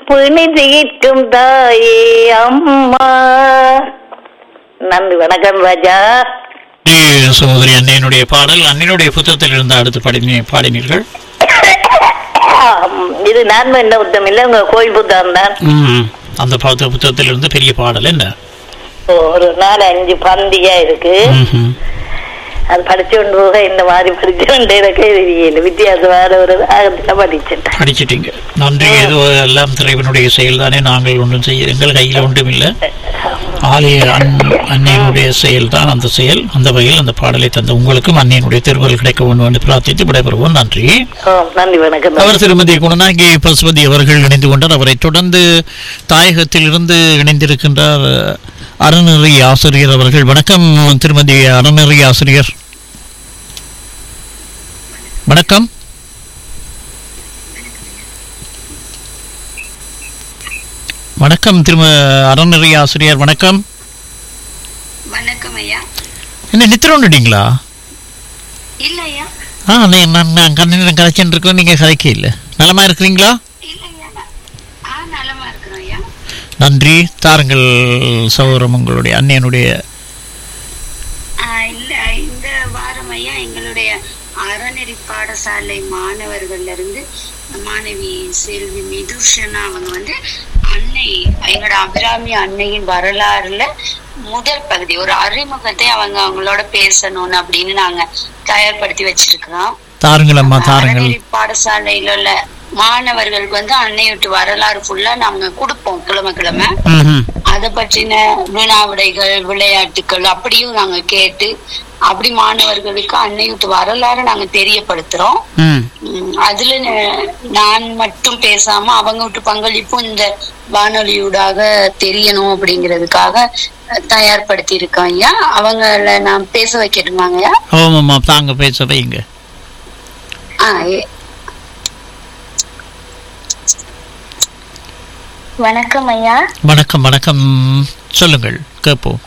பிணிதீட்டும் தாயே அம்மா நன்றி வணக்கம் ராஜா நன்றி, சகோதரி அன்னையினுடைய பாடல் அன்னையினுடைய புத்தகத்தில் இருந்து அடுத்து பாடினி பாடினீர்கள் ஆம், இது நான் வேண்ட புத்தகம் இல்லை உங்க கோயில் புத்தகம் தான் ம், அந்த பாத்த புத்தகத்தில் இருந்து பெரிய பாடல் என்ன ஒரு நாலு அஞ்சு பந்தியா இருக்கு ம்ஹும். அது படிச்சு கொண்டு போக இந்த மாதிரி படிச்சு கொண்டு இருக்கே தெரியல வித்தியாசமான ஒரு ராகத்துல படிச்சுட்டேன் படிச்சிட்டீங்க நன்றி ஏதோ எல்லாம் திரைவனுடைய செயல் தானே நாங்கள் ஒன்றும் செய்ய எங்கள் கையில் ஒன்றும் இல்லை ஆலய அன்- அன்னையினுடைய செயல் தான் அந்த செயல் அந்த வகையில் அந்த பாடலை தந்த உங்களுக்கும் அன்னையினுடைய திருவள் கிடைக்க வேண்டும் என்று பிரார்த்தித்து விடைபெறுவோம் நன்றி ஓ நன்றி வணக்கம் அவர் திருமதி குணநாயகி பசுபதி அவர்கள் இணைந்து கொண்டார் அவரை தொடர்ந்து தாயகத்திலிருந்து இணைந்திருக்கின்றார் அறநெறி ஆசிரியர் அவர்கள் வணக்கம் திருமதி அறநெறி ஆசிரியர் வணக்கம் வணக்கம் திரும அறநெறி ஆசிரியர் வணக்கம் வணக்கம் ஐயா என்ன நித்திரோண்டுட்டீங்களா இல்ல ஐயா ஆ நீ- நான் நான் கண்ணீரம் கதைச்சுட்டு இருக்கோம் நீங்கள் கதைக்க இல்லை நலமா இருக்கிறீங்களா இல்ல ஐயா நான்- ஆ நலமா இருக்கிறோம் ஐயா நன்றி தாருங்கள் சகோதரம் உங்களுடைய அன்னையனுடைய ஆ, இல்ல இந்த வாரம் ஐயா எங்களுடைய அறநெறி பாடசாலை மாணவர்கள்ல இருந்து மாணவி செல்வி மிதுஷனா அவங்க வந்து அன்னை எங்களோட அபிராமி அன்னையின் வரலாறுல முதல் பகுதி ஒரு அறிமுகத்தை அவங்க அவங்களோட பேசணும்னு அப்படின்னு நாங்க தயார்படுத்தி வச்சிருக்கிறோம் தாருங்கள் அம்மா தாருங்கள் அறநெறி பாடசாலையில உள்ள மாணவர்களுக்கு வந்து அன்னையொட்டு வரலாறு ஃபுல்லா நாங்க கொடுப்போம் கிழமை கிழமை ம்ஹும். அதை பற்றின வினாவிடைகள் விளையாட்டுகள் அப்படியும் நாங்க கேட்டு அப்படி மாணவர்களுக்கு அன்னையொட்டு வரலாறு நாங்க தெரியப்படுத்துறோம் ம் உம் அதுல ந- நான் மட்டும் பேசாம அவங்க விட்டு பங்களிப்பும் இந்த வானொலியூடாக தெரியணும் அப்படிங்கிறதுக்காக அஹ், தயார்படுத்தி இருக்கோம் ஐயா அவங்கள நான் பேச வைக்கட்டுமாங்க ஐயா ஆமாம்மா தாங்க பேச வைங்க ஆ, ஏ- வணக்கம் ஐயா வணக்கம் வணக்கம் சொல்லுங்கள் கேட்போம்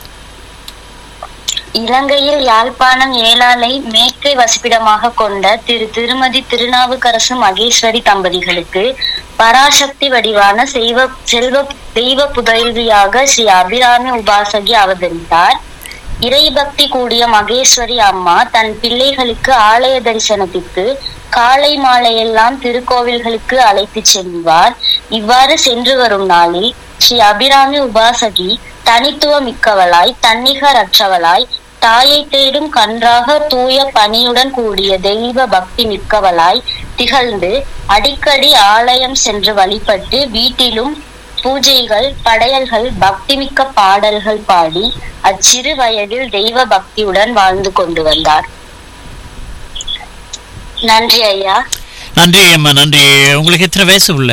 இலங்கையில் யாழ்ப்பாணம் ஏலாலை மேற்கை வசிப்பிடமாக கொண்ட திரு திருமதி திருநாவுக்கரசு மகேஸ்வரி தம்பதிகளுக்கு பராசக்தி வடிவான செய்வ செல்வ தெய்வ புதல்வியாக ஸ்ரீ அபிராமி உபாசகி அவதரித்தார் இறைபக்தி கூடிய மகேஸ்வரி அம்மா தன் பிள்ளைகளுக்கு ஆலய தரிசனத்திற்கு காலை மாலையெல்லாம் திருக்கோவில்களுக்கு அழைத்துச் செல்வார் இவ்வாறு சென்று வரும் நாளில் ஸ்ரீ அபிராமி உபாசகி தனித்துவம் மிக்கவளாய் தன்னிகரற்றவளாய் தாயை தேடும் கன்றாக தூய பணியுடன் கூடிய தெய்வ பக்தி மிக்கவளாய் திகழ்ந்து அடிக்கடி ஆலயம் சென்று வழிபட்டு வீட்டிலும் பூஜைகள் படையல்கள் பக்திமிக்க பாடல்கள் பாடி அச்சிறு வயதில் தெய்வ பக்தியுடன் வாழ்ந்து கொண்டு வந்தார் நன்றி ஐயா நன்றி அம்மா நன்றி உங்களுக்கு எத்தனை வயசு உள்ள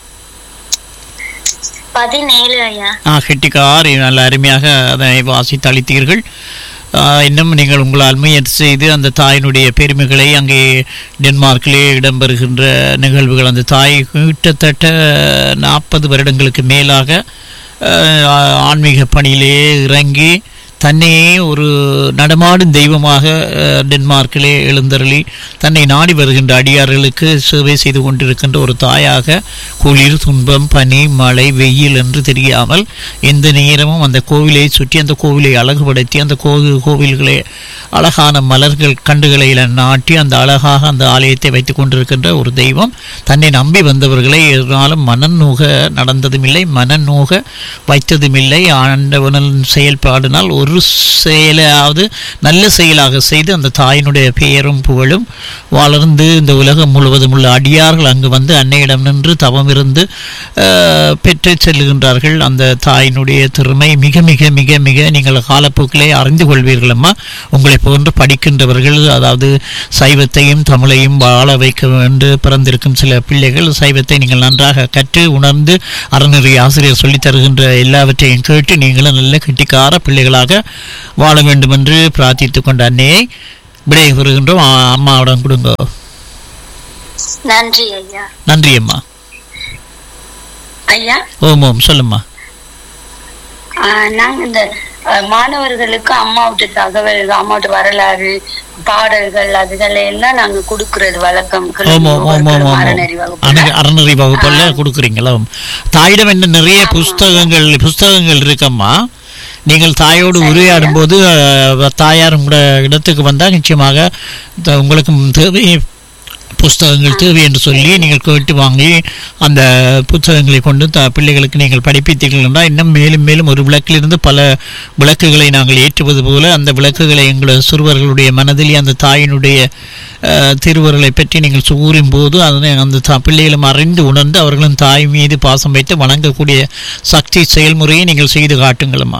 பதினேழு ஐயா ஆ கெட்டிக்கார் நல்ல அருமையாக அதை வாசித்து அளித்தீர்கள் ஆ, இன்னும் நீங்கள் உங்களால் முயற்சி செய்து அந்த தாயினுடைய பெருமைகளை அங்கே டென்மார்க்கிலே இடம்பெறுகின்ற நிகழ்வுகள் அந்த தாய் கிட்டத்தட்ட நாற்பது வருடங்களுக்கு மேலாக ஆ, ஆன்மீக பணியிலே இறங்கி தன்னையே ஒரு நடமாடும் தெய்வமாக அஹ், டென்மார்க்கிலே எழுந்தருளி தன்னை நாடி வருகின்ற அடியார்களுக்கு சேவை செய்து கொண்டிருக்கின்ற ஒரு தாயாக குளிர் துன்பம் பனி மழை வெயில் என்று தெரியாமல் எந்த நேரமும் அந்த கோவிலை சுற்றி அந்த கோவிலை அழகுபடுத்தி அந்த கோவில் கோவில்களே அழகான மலர்கள் கண்டுகளை நாட்டி அந்த அழகாக அந்த ஆலயத்தை வைத்துக் கொண்டிருக்கின்ற ஒரு தெய்வம் தன்னை நம்பி வந்தவர்களை எதனாலும் மனநோக நடந்ததுமில்லை மனநோக வைத்ததுமில்லை ஆண்டவனின் செயல்பாடினால் ஒரு செயலாவது நல்ல செயலாக செய்து அந்த தாயினுடைய பெயரும் புகழும் வளர்ந்து இந்த உலகம் முழுவதும் உள்ள அடியார்கள் அங்கு வந்து அன்னையிடம் நின்று தவம் இருந்து அஹ், பெற்றுச் செல்லுகின்றார்கள் அந்த தாயினுடைய திறமை மிக மிக மிக மிக நீங்கள் காலப்போக்கிலே அறிந்து கொள்வீர்கள் அம்மா உங்களை போன்று படிக்கின்றவர்கள் அதாவது சைவத்தையும் தமிழையும் வாழ வைக்க என்று பிறந்திருக்கும் சில பிள்ளைகள் சைவத்தை நீங்கள் நன்றாக கற்று உணர்ந்து அறநெறி ஆசிரியர் சொல்லித் தருகின்ற எல்லாவற்றையும் கேட்டு நீங்களும் நல்ல கெட்டிக்கார பிள்ளைகளாக வாழ வேண்டும் என்று பிரார்த்தித்துக் கொண்ட அன்னையை விடை பெறுகின்றோம் ஆ- அம்மாவிடம் கொடுங்க நன்றி ஐயா நன்றி அம்மா ஐயா ஓம் ஓம் சொல்லும்மா ஆஹ் நாங்க இந்த அஹ், மாணவர்களுக்கு அம்மாவுடைய தகவல் அம்மாவுடைய வரலாறு பாடல்கள் அதுகளை எல்லாம் நாங்க கொடுக்கறது வழக்கம் ஆமா ஆமா ஆமா ஆமா அறநெறி வகுப்புல. அணை- அறநெறி வகுப்புல கொடுக்குறீங்களா தாயிடம் என்ன நிறைய புஸ்தகங்கள் புஸ்தகங்கள் இருக்கம்மா நீங்கள் தாயோடு உரையாடும் போது அஹ், தாயார் உங்களோட இடத்துக்கு வந்தால் நிச்சயமாக த- உங்களுக்கு தேவை புஸ்தகங்கள் தேவை என்று சொல்லி நீங்கள் கேட்டு வாங்கி அந்த புத்தகங்களை கொண்டு த பிள்ளைகளுக்கு நீங்கள் படிப்பித்தீர்கள் என்றால் இன்னும் மேலும் மேலும் ஒரு விளக்கிலிருந்து பல விளக்குகளை நாங்கள் ஏற்றுவது போல அந்த விளக்குகளை எங்களது சிறுவர்களுடைய மனதிலே அந்த தாயினுடைய அஹ், திருவருளை பற்றி நீங்கள் கூறும் போது அதனை அந்த தா- பிள்ளைகளும் அறிந்து உணர்ந்து அவர்களும் தாய் மீது பாசம் வைத்து வணங்கக்கூடிய சக்தி செயல்முறையை நீங்கள் செய்து காட்டுங்களம்மா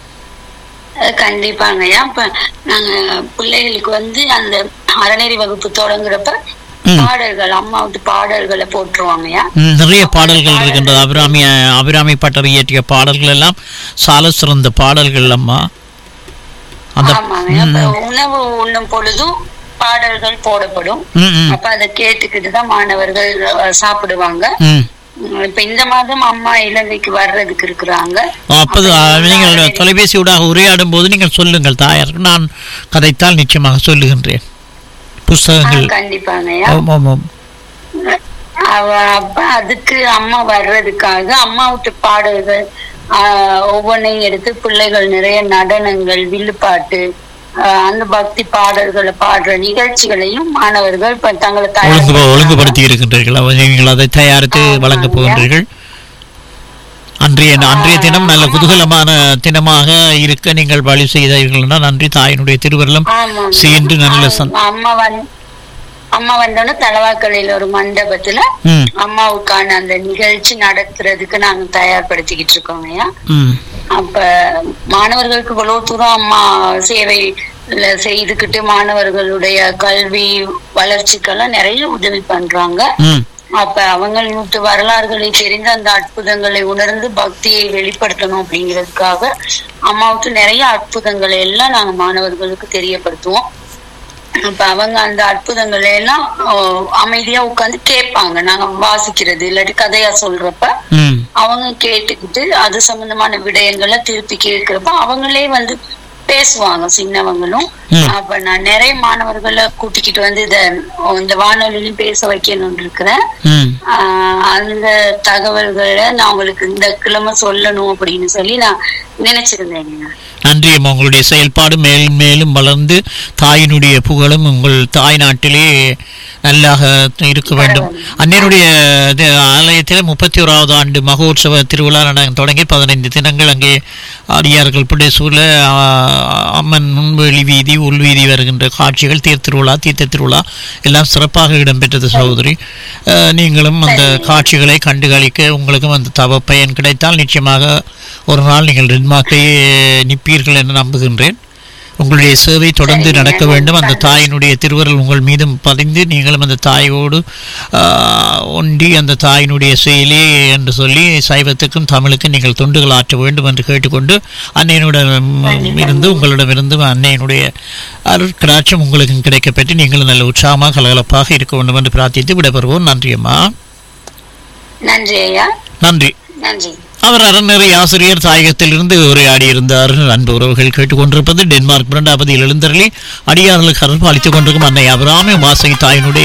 அஹ் கண்டிப்பாங்கய்யா இப்ப நாங்க பிள்ளைகளுக்கு வந்து அந்த அறநெறி வகுப்பு தொடங்குறப்ப ம். பாடல்கள் அம்மாவுக்கு பாடல்களை போட்டுருவாங்கய்யா ம், நிறைய பாடல்கள் இருக்கின்றது அபிராமி அபிராமி பட்டர் இயற்றிய பாடல்கள் எல்லாம் சால சிறந்த பாடல்கள் அம்மா அந்த ஆமாங்கய்யா அப்ப உணவு உண்ணும் பொழுதும் பாடல்கள் போடப்படும் ம், ம், அப்ப அதை கேட்டுக்கிட்டு தான் மாணவர்கள் அஹ், சாப்பிடுவாங்க ம். உம், இப்ப இந்த மாதம் அம்மா இலங்கைக்கு வர்றதுக்கு இருக்கிறாங்க அப்போது அஹ், நீங்கள் தொலைபேசி ஊடாக உரையாடும் போது நீங்கள் சொல்லுங்கள் தாயாருக்கு நான் கதைத்தால் நிச்சயமாக சொல்லுகின்றேன் புஸ்தகங்கள் கண்டிப்பாங்கய்யா ஆமாம் ஆமாம் அவ அப்ப அதுக்கு அம்மா வர்றதுக்காக அம்மாவுக்கு பாடல்கள் ஆஹ், ஒவ்வொன்றையும் எடுத்து பிள்ளைகள் நிறைய நடனங்கள் வில்லுப்பாட்டு ஆஹ், அந்த பக்தி பாடல்களை பாடுற நிகழ்ச்சிகளையும் மாணவர்கள் இப்ப தங்களை ஒழுங்கு தயார் ஒழுங்குபடுத்தி இருக்கின்றீர்கள் அவ- நீங்கள் அதை தயாரித்து வழங்கப் போகின்றீர்கள் அன்றைய அன்றைய தினம் நல்ல குதூகலமான தினமாக இருக்க நீங்கள் வழி செய்தீர்கள்னா நன்றி தாயினுடைய திருவருளம் ஆமா சேர்ந்து நல்ல சந் அம்மா வந்து அம்மா வந்தோடனே தலவாக்கலையில ஒரு மண்டபத்துல ம் அம்மாவுக்கான அந்த நிகழ்ச்சி நடத்துறதுக்கு நாங்க தயார்படுத்திக்கிட்டு இருக்கோங்கய்யா ம் அப்ப மாணவர்களுக்கு இவ்வளவு தூரம் அம்மா சேவை செய்துக்கிட்டு மாணவர்களுடைய கல்வி வளர்ச்சிக்கெல்லாம் நிறைய உதவி பண்றாங்க ம் அப்ப அவங்களுக்கு வரலாறுகளை தெரிந்து அந்த அற்புதங்களை உணர்ந்து பக்தியை வெளிப்படுத்தணும் அப்படிங்கிறதுக்காக அம்மாவுக்கு நிறைய அற்புதங்களை எல்லாம் நாங்க மாணவர்களுக்கு தெரியப்படுத்துவோம் அப்ப அவங்க அந்த அற்புதங்களை எல்லாம் ஓ, அமைதியா உட்கார்ந்து கேட்பாங்க நாங்க வாசிக்கிறது இல்லாட்டி கதையா சொல்றப்ப ம் அவங்க கேட்டுக்கிட்டு அது சம்பந்தமான விடயங்களை திருப்பி கேட்கிறப்ப அவங்களே வந்து பேசுவாங்க சின்னவங்களும் ம். அப்ப நான் நிறைய மாணவர்களை கூட்டிக்கிட்டு வந்து இத இந்த வானொலியிலும் பேச வைக்கணும்னு இருக்கிறேன் ம் ஆஹ் அந்த தகவல்களை நான் உங்களுக்கு இந்த கிழமை சொல்லணும் அப்படின்னு சொல்லி நான் நினைச்சிருந்தேங்க நன்றி அம்மா உங்களுடைய செயல்பாடு மேலும் மேலும் வளர்ந்து தாயினுடைய புகழும் உங்கள் தாய் நாட்டிலே நல்லாக இருக்க வேண்டும் அன்னையனுடைய இது ஆலயத்தில் முப்பத்தி ஓராவது ஆண்டு மகோற்சவ திருவிழா நட- தொடங்கி பதினைந்து தினங்கள் அங்கே அடியார்கள் புடேசூரில் அம்மன் முன்வெளி வீதி உள்வீதி வருகின்ற காட்சிகள் தேர் திருவிழா தீர்த்த திருவிழா எல்லாம் சிறப்பாக இடம்பெற்றது சகோதரி அஹ், நீங்களும் அந்த காட்சிகளை கண்டுகளிக்க உங்களுக்கும் அந்த தவ பயன் கிடைத்தால் நிச்சயமாக ஒரு நாள் நீங்கள் டென்மார்க்கை நிற்பீர்கள் என்று நம்புகின்றேன் உங்களுடைய சேவை தொடர்ந்து நடக்க வேண்டும் அந்த தாயினுடைய திருவருள் உங்கள் மீதும் பதிந்து நீங்களும் அந்த தாயோடு ஆஹ், ஒன்றி அந்த தாயினுடைய செயலே என்று சொல்லி சைவத்துக்கும் தமிழுக்கும் நீங்கள் தொண்டுகள் ஆற்ற வேண்டும் என்று கேட்டுக்கொண்டு அன்னையினுடன் இருந்து உங்களிடமிருந்து அன்னையினுடைய அருட்கடாட்சம் உங்களுக்கு கிடைக்கப்பெற்று நீங்களும் நல்ல உற்சாகமாக கலகலப்பாக இருக்க வேண்டும் என்று பிரார்த்தித்து விடைபெறுவோம் நன்றி அம்மா நன்றி ஐயா நன்றி நன்றி அவர் அறநெறி ஆசிரியர் தாயகத்திலிருந்து உரையாடி இருந்தார் அன்பு உறவுகள் கேட்டுக்கொண்டிருப்பது டென்மார்க் இரண்டாவது எழுந்தருளி அடியார்களுக்கு அருள் அளித்துக் கொண்டிருக்கும் அன்னை அபிராமி வாசகி தாயினுடைய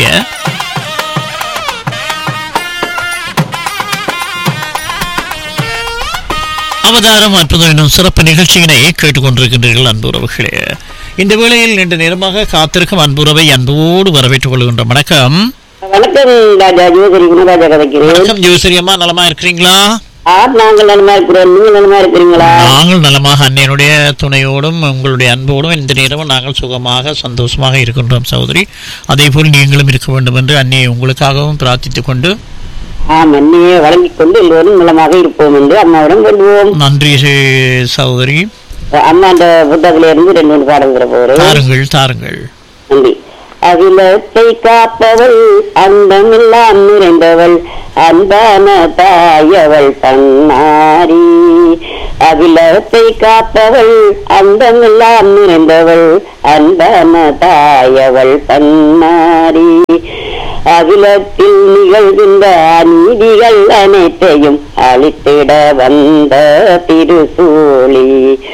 அவதாரம் அற்புதம் என்னும் சிறப்பு நிகழ்ச்சியினை கேட்டுக்கொண்டிருக்கின்றீர்கள் அன்பு உறவுகளே இந்த வேளையில் நீண்ட நேரமாக காத்திருக்கும் அன்புறவை அன்போடு வரவேற்றுக் கொள்கின்ற வணக்கம் வணக்கம் ராஜா ஜோதிரி குணராஜா கதைக்கிறேன் வணக்கம் ஜோசிரி அம்மா நலமா இருக்கிறீங்களா ஆர் நாங்கள் நலமா இருக்கிறோம் நீங்க நலமா இருக்கிறீங்களா நாங்கள் நலமாக அன்னையனுடைய துணையோடும் உங்களுடைய அன்போடும் இந்த நேரமும் நாங்கள் சுகமாக சந்தோஷமாக இருக்கின்றோம் சகோதரி அதே போல் நீங்களும் இருக்க வேண்டும் என்று அன்னையை உங்களுக்காகவும் பிரார்த்தித்துக் கொண்டு ஆம் அன்னையே வழங்கிக் கொண்டு எல்லோரும் நலமாக இருப்போம் என்று அம்மாவிடம் சொல்லுவோம் நன்றி சே- சகோதரி அம்மா அந்த புத்தகத்தில இருந்து ரெண்டு மூணு பாடங்கிற போறேன் தாருங்கள் தாருங்கள் நன்றி அகிலத்தை காப்பவள் அந்தமெல்லாம் நிறைந்தவள் அன்பான தாயவள் தன்னாரி அகிலத்தை காப்பவள் அந்தமெல்லாம் நிறைந்தவள் அன்பான தாயவள் தன்னாரி அகிலத்தில் நிகழ்கின்ற அநீதிகள் அனைத்தையும் அழித்திட வந்த திருசூழி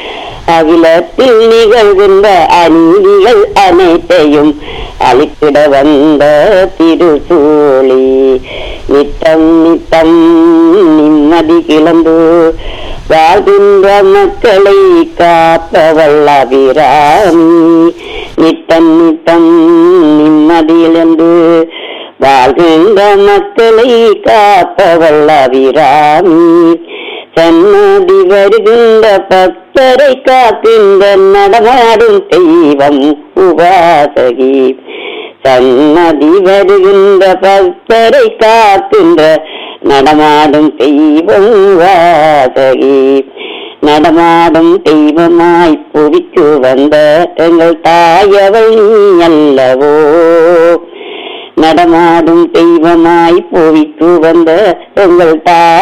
அகிலத்தில் நிகழ்கின்ற அநீதிகள் அனைத்தையும் அழித்திட வந்த திருசூழி நித்தம் நித்தம் நிம்மதி கிளம்பு வாழ்கின்ற மக்களை காப்பவள் அபிராமி நித்தம் நித்தம் நிம்மதியில் என்று வாழ்கின்ற மக்களை காப்பவள் அபிராமி சன்னதி வருகின்ற பக்தரை காக்கின்ற நடமாடும் தெய்வம் உபாசகி சன்னதி வருகின்ற பக்தரை காக்கின்ற நடமாடும் தெய்வம் வாசகி நடமாடும் தெய்வமாய் புவிக்கு வந்த எங்கள் தாயவள் நீ அல்லவோ நடமாடும் தெய்வமாய் புவிக்கு வந்த எங்கள் தாய்